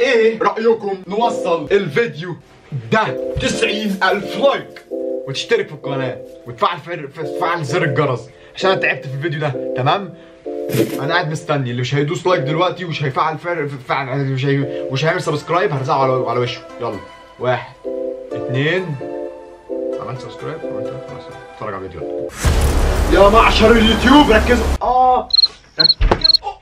ايه رأيكم نوصل الفيديو ده 90 ألف لايك وتشترك في القناة وتفعل تفعل زر الجرس عشان انا تعبت في الفيديو ده تمام انا قاعد مستني اللي مش هيدوس لايك دلوقتي ومش هيفعل فعل فعل مش هي... مش هيعمل سبسكرايب هرزعه على على وشه يلا واحد اتنين عملت سبسكرايب عملت خلاص اتفرج على الفيديو يلا. يا معشر اليوتيوب ركزوا اه ركزوا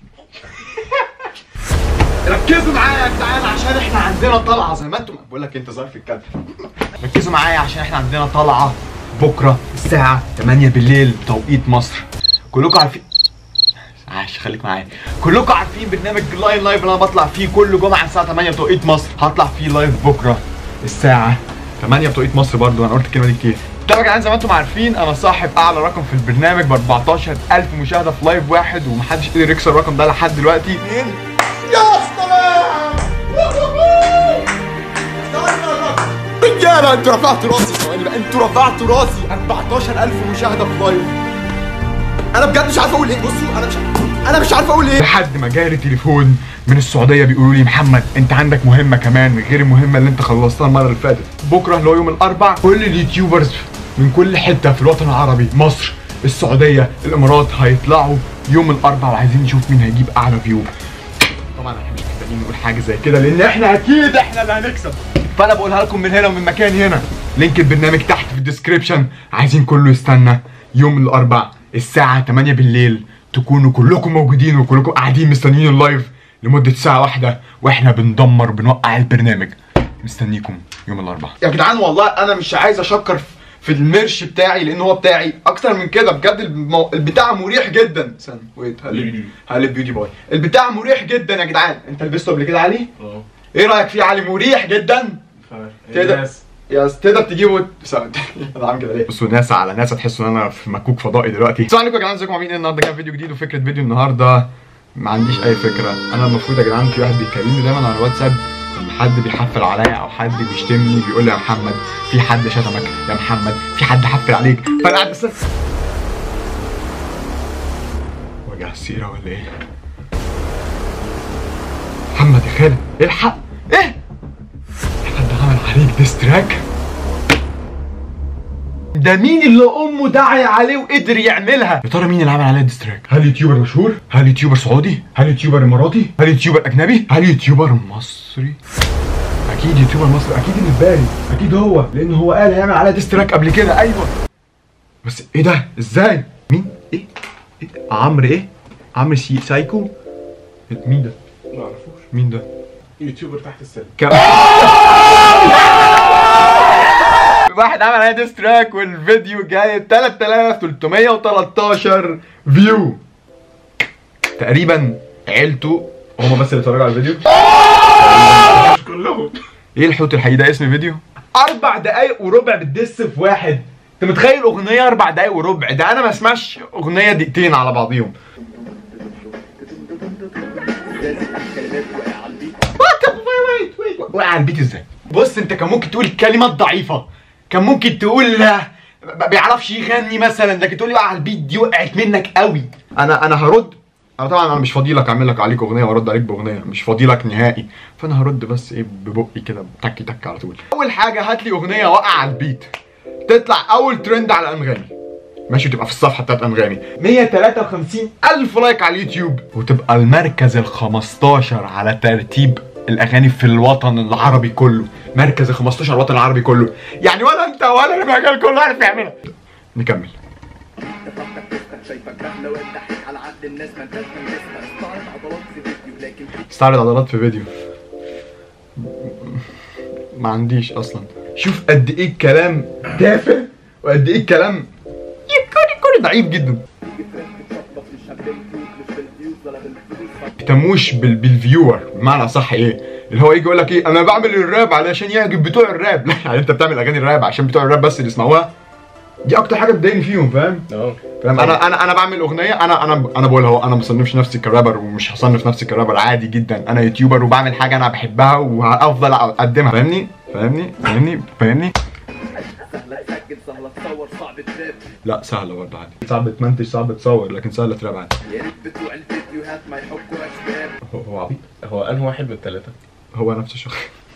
ركزوا معايا يا جدعان عشان احنا عندنا طلعه زي ما انتم بقول لك انت ظرف الكلب ركزوا معايا عشان احنا عندنا طلعه بكره الساعه 8 بالليل توقيت مصر كلكم عارفين عاش خليك معايا كلكم عارفين برنامج لاين لايف اللي انا بطلع فيه كل جمعه الساعه 8 بتوقيت مصر هطلع فيه لايف بكره الساعه 8 بتوقيت مصر برضو انا قلت الكلمه دي كتير طبعا يا جدعان زي ما انتم عارفين انا صاحب اعلى رقم في البرنامج ب 14000 مشاهده في لايف واحد ومحدش قدر يكسر الرقم ده لحد دلوقتي يا سلام رجاله انتوا رفعتوا راسي ثواني بقى انتوا رفعتوا راسي 14000 مشاهده في لايف انا بجد مش عارف اقول ايه بصوا انا مش انا مش عارف اقول ايه لحد ما جالي تليفون من السعوديه بيقولوا لي محمد انت عندك مهمه كمان غير المهمه اللي انت خلصتها المره اللي فاتت بكره اللي هو يوم الاربع كل اليوتيوبرز من كل حته في الوطن العربي مصر السعوديه الامارات هيطلعوا يوم الاربع وعايزين نشوف مين هيجيب اعلى فيو طبعا احنا مش محتاجين نقول حاجه زي كده لان احنا اكيد احنا اللي هنكسب فانا بقولها لكم من هنا ومن مكان هنا لينك البرنامج تحت في الديسكريبشن عايزين كله يستنى يوم الاربع الساعه 8 بالليل تكونوا كلكم موجودين وكلكم قاعدين مستنيين اللايف لمده ساعه واحده واحنا بندمر بنوقع البرنامج مستنيكم يوم الاربع يا جدعان والله انا مش عايز اشكر في- في الميرش بتاعي لان هو بتاعي اكتر من كده بجد المو... البتاع مريح جدا استنى ويت هقلب هقلب بيوتي باي البتاع مريح جدا يا جدعان انت لبسته قبل كده علي اه ايه رايك فيه علي مريح جدا تقدر الناس يا تقدر تجيبه ثواني. انا عامل كده ليه؟ بصوا ناس على ناس هتحسوا ان انا في مكوك فضائي دلوقتي السلام عليكم يا جدعان ازيكم عاملين ايه النهارده كان فيديو جديد وفكره فيديو النهارده ما عنديش اي فكره انا المفروض يا جدعان في واحد بيكلمني دايما على الواتساب لما حد بيحفل عليا او حد بيشتمني بيقول لي يا محمد في حد شتمك يا محمد في حد حفل عليك فانا قاعد بس وجع السيره ولا ايه؟ محمد يا خالد الحق ايه؟ حد عمل عليك ديستراك ده مين اللي امه داعي عليه وقدر يعملها يا ترى مين اللي عمل عليه ديستراك هل يوتيوبر مشهور هل يوتيوبر سعودي هل يوتيوبر اماراتي هل يوتيوبر اجنبي هل يوتيوبر مصري اكيد يوتيوبر مصري اكيد اللي في بالي اكيد هو لان هو قال هيعمل عليها ديستراك قبل كده ايوه بس ايه ده ازاي مين ايه, إيه؟ عمرو ايه عمرو سي سايكو مين ده ما اعرفوش مين ده يوتيوبر تحت السلم كم... واحد عمل عليه ديستراك والفيديو جاي 3313 فيو تقريبا عيلته هما بس اللي اتفرجوا على الفيديو مش كلهم ايه الحوت الحقيقي ده اسم الفيديو اربع دقايق وربع بتدس في واحد انت متخيل اغنيه اربع دقايق وربع ده انا ما اسمعش اغنيه دقيقتين على بعضيهم وقع على البيت ازاي بص انت كان ممكن تقول كلمات ضعيفه كان ممكن تقول لا ما بيعرفش يغني مثلا لكن تقول لي وقع على البيت دي وقعت منك قوي انا انا هرد انا طبعا انا مش فاضي لك اعمل لك عليك اغنيه وارد عليك باغنيه مش فاضي لك نهائي فانا هرد بس ايه ببقي كده تك تك على طول اول حاجه هات لي اغنيه وقع على البيت تطلع اول ترند على انغامي ماشي وتبقى في الصفحه بتاعت انغامي 153 الف لايك على اليوتيوب وتبقى المركز ال 15 على ترتيب الاغاني في الوطن العربي كله مركز ال 15 الوطن العربي كله يعني ولا انت ولا المجال كله عارف يعملها نكمل شايفك رحلة وضحك على عقل الناس ما انتش من جسمك استعرض عضلات في فيديو لكن استعرض عضلات في فيديو ما عنديش اصلا شوف قد ايه الكلام تافه وقد ايه الكلام يكون يكون ضعيف جدا تيجي فريش بتشطف مش بالفلوس مش بالفيوز ولا بالفلوس بيهتموش بال... بالفيور بمعنى صح ايه اللي هو يجي يقول لك ايه انا بعمل الراب علشان يعجب بتوع الراب لا يعني انت بتعمل اغاني الراب عشان بتوع الراب بس اللي يسمعوها دي اكتر حاجه بتضايقني فيهم فاهم اه فاهم انا انا انا بعمل اغنيه انا انا انا بقول هو انا ما بصنفش نفسي كرابر ومش هصنف نفسي كرابر عادي جدا انا يوتيوبر وبعمل حاجه انا بحبها وهفضل اقدمها فاهمني فاهمني فاهمني فاهمني سهلة تسجل سهلة تصور صعب تراب لا سهله برضه عادي صعب تمنتج صعب تصور لكن سهله تراب عادي يا ريت بتوع الفيديوهات ما يحكوا اشباب هو هو عبيط هو انهي واحد من الثلاثه هو نفس الشخص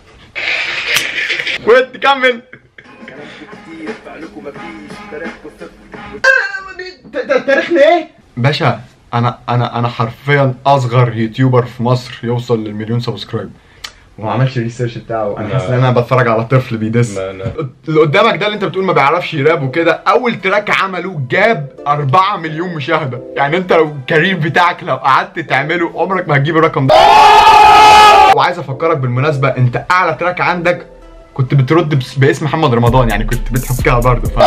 وانت كمل كلامكم كتير فعلكم مفيش تاريخكم صفر تاريخنا ايه باشا انا انا انا حرفيا اصغر يوتيوبر في مصر يوصل للمليون سبسكرايب وما عملش ريسيرش بتاعه انا لا. حاسس ان انا بتفرج على طفل بيدس ما انا اللي قدامك ده اللي انت بتقول ما بيعرفش يراب وكده اول تراك عمله جاب 4 مليون مشاهده يعني انت لو الكارير بتاعك لو قعدت تعمله عمرك ما هتجيب الرقم ده وعايز افكرك بالمناسبه انت اعلى تراك عندك كنت بترد بس- باسم محمد رمضان يعني كنت بتحكها برضه ف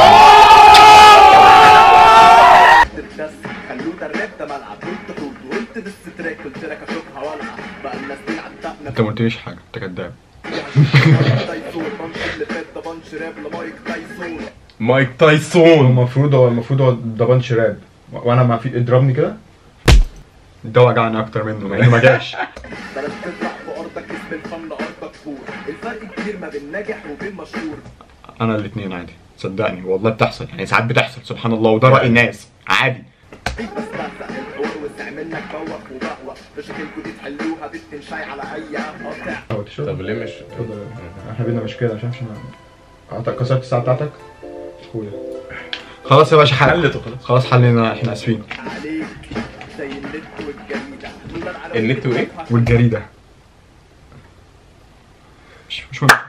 تردس خلوه ده الراب ده ملعب قلت حوت وقلت دس تراك قلت لك اشوفها والعب بقى الناس دي عتقنا انت ما قلتليش حاجه انت كداب تايسون بانش اللي فات ده بانش راب لمايك تايسون مايك تايسون المفروض هو المفروض هو ده بانش راب وانا ما في اضربني كده ده وجعني اكتر منه مع انه ما جاش بلاش تطلع في ارضك اسم الفن ارضك فور الفرق كبير ما بين ناجح وبين مشهور انا الاثنين عادي صدقني والله بتحصل يعني ساعات بتحصل سبحان الله وده راي الناس عادي بس بس الحوار وسع منك بوق وبقوق مشاكلكوا دي تحلوها بنت شاي على اي قاطع طب ليه مش احنا بينا مش كده عشان عشان كسرت الساعه بتاعتك اخويا خلاص يا باشا حل حلت وخلاص خلاص حلينا احنا اسفين عليك زي النت والجريدة لولا العلوية النت وإيه؟ والجريده مش مش مهم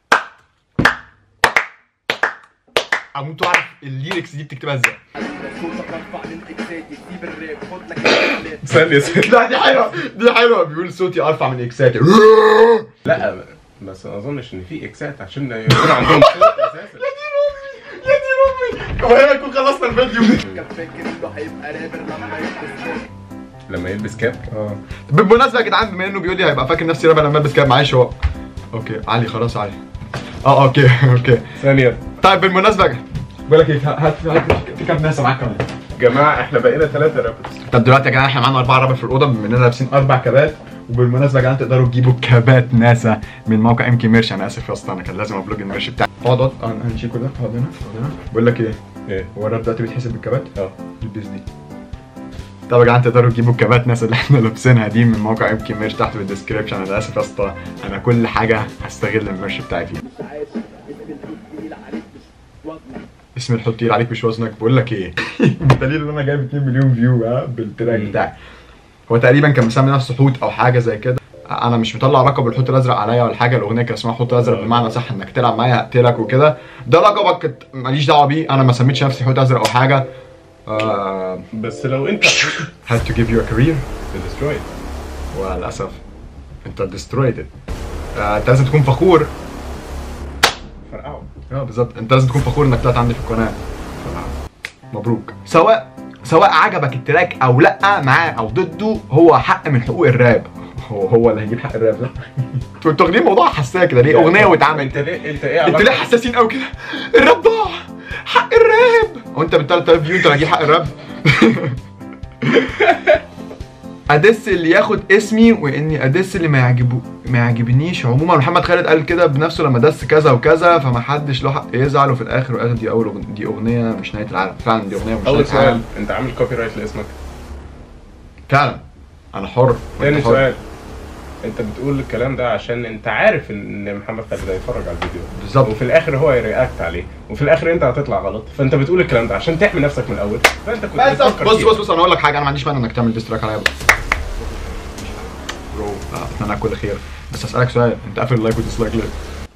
اموت اعرف الليركس دي بتكتبها ازاي صوتك ارفع من اكساتي سيب الراب خد لك الكلام ثانية ثانية. لا دي حلوه دي حلوه بيقول صوتي ارفع من اكساتي لا بس ما اظنش ان في اكسات عشان يكون عندهم صوت اساسا يا دي امي هو هنا نكون خلصنا الفيديو كان فاكر انه هيبقى رابر لما يلبس راب لما يلبس كاب اه بالمناسبه يا جدعان بما انه بيقول لي هيبقى فاكر نفسي رابر لما البس كاب معلش هو اوكي علي خلاص علي اه اوكي اوكي ثانية طيب بالمناسبه يا جدعان، بقول لك ايه هات هات في كام ناس معاك كمان جماعة احنا بقينا ثلاثة رابرز طب دلوقتي يا جدعان احنا معانا اربعه رابر في الاوضه بما اننا لابسين اربع كابات وبالمناسبه يا جدعان تقدروا تجيبوا كابات ناسا من موقع ام كي ميرش انا اسف يا اسطى انا كان لازم ابلوج الميرش بتاعي اقعد اقعد اه، هنشيل كل ده اقعد هنا اقعد هنا بقول لك ايه ايه هو الراب دلوقتي بيتحسب بالكابات اه البس دي طب يا جدعان تقدروا تجيبوا الكابات ناس اللي احنا لابسينها دي من موقع ام كي ميرش تحت في الديسكربشن انا اسف يا اسطى انا كل حاجه هستغل الميرش بتاعي فيها مش عايش اسم الفلوس تقيل عليك مش وزنك اسم الحوت تقيل عليك مش وزنك بقول لك ايه بالدليل ان انا جايب 2 مليون فيو ها بالتراك مم. بتاعي هو تقريبا كان مسمي نفسه حوت او حاجه زي كده انا مش مطلع لقب الحوت الازرق عليا ولا حاجه الاغنيه كان اسمها حوت ازرق بمعنى صح انك تلعب معايا هقتلك وكده ده لقبك كت- ماليش دعوه بيه انا ما سميتش نفسي حوت ازرق او حاجه آه بس لو انت had to give you a career destroyed وللاسف انت destroyed it آه انت لازم تكون فخور فرقعوا اه بالظبط انت لازم تكون فخور انك طلعت عندي في القناه مبروك سواء سواء عجبك التراك او لا معاه او ضده هو حق من حقوق الراب هو هو اللي هيجيب حق الراب ده انتوا انتوا واخدين موضوع حساسيه كده ليه اغنيه انت واتعملت ليه انت ايه انتوا ليه علاقة- حساسين قوي كده الراب ضاع حق الراب هو انت بال 3000 فيو انت اللي هتجيب حق الراب ادس اللي ياخد اسمي واني ادس اللي ما يعجبه ما يعجبنيش عموما محمد خالد قال كده بنفسه لما دس كذا وكذا فما حدش له حق يزعل وفي الاخر والاخر دي اول أغن- دي اغنيه مش نهايه العالم فعلا دي اغنيه مش نهايه اول سؤال العالم انت عامل كوبي رايت لاسمك فعلا انا حر وانت تاني حر. سؤال انت بتقول الكلام ده عشان انت عارف ان محمد خالد هيتفرج على الفيديو بالظبط وفي الاخر هو يرياكت عليه وفي الاخر انت هتطلع غلط فانت بتقول الكلام ده عشان تحمي نفسك من الاول فانت كنت بس بتفكر بص فيه. بص بص انا اقول لك حاجه انا ما عنديش مانع انك تعمل ديستراك عليا برو آه، اتمنى لك كل خير بس اسالك سؤال انت قافل اللايك وديسلايك ليه؟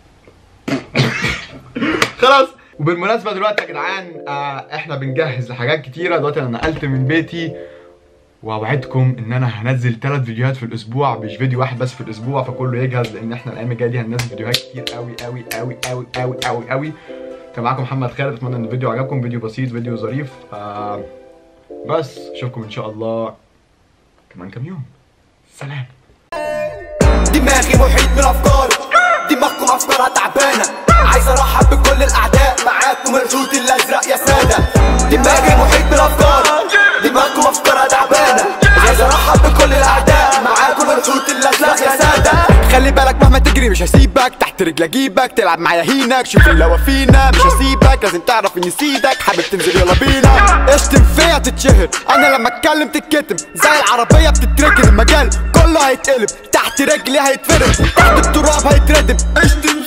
خلاص وبالمناسبه دلوقتي يا جدعان آه احنا بنجهز لحاجات كتيره دلوقتي انا نقلت من بيتي واوعدكم ان انا هنزل ثلاث فيديوهات في الاسبوع مش فيديو واحد بس في الاسبوع فكله يجهز لان احنا الايام الجايه دي هننزل فيديوهات كتير قوي قوي قوي قوي قوي قوي قوي كان معاكم محمد خالد اتمنى ان الفيديو عجبكم فيديو بسيط فيديو ظريف آه بس اشوفكم ان شاء الله كمان كام يوم سلام دماغي محيط من افكار دماغكم افكارها تعبانه عايز ارحب بكل الاعداء معاكم الحوت الازرق يا ساده دماغي محيط من افكار دماغكم افكارها تعبانه عايز ارحب بكل الاعداء معاكم الحوت الازرق يا ساده خلي بالك مهما تجري تجري مش هسيبك تحت رجل اجيبك تلعب معايا هينك شوف اللي فينا مش هسيبك لازم تعرف اني سيدك حابب تنزل يلا بينا اشتم فيا تتشهر انا لما اتكلم تتكتم زي العربيه بتتركن المجال كله هيتقلب تحت رجلي هيتفرد تحت التراب هيتردم اشتم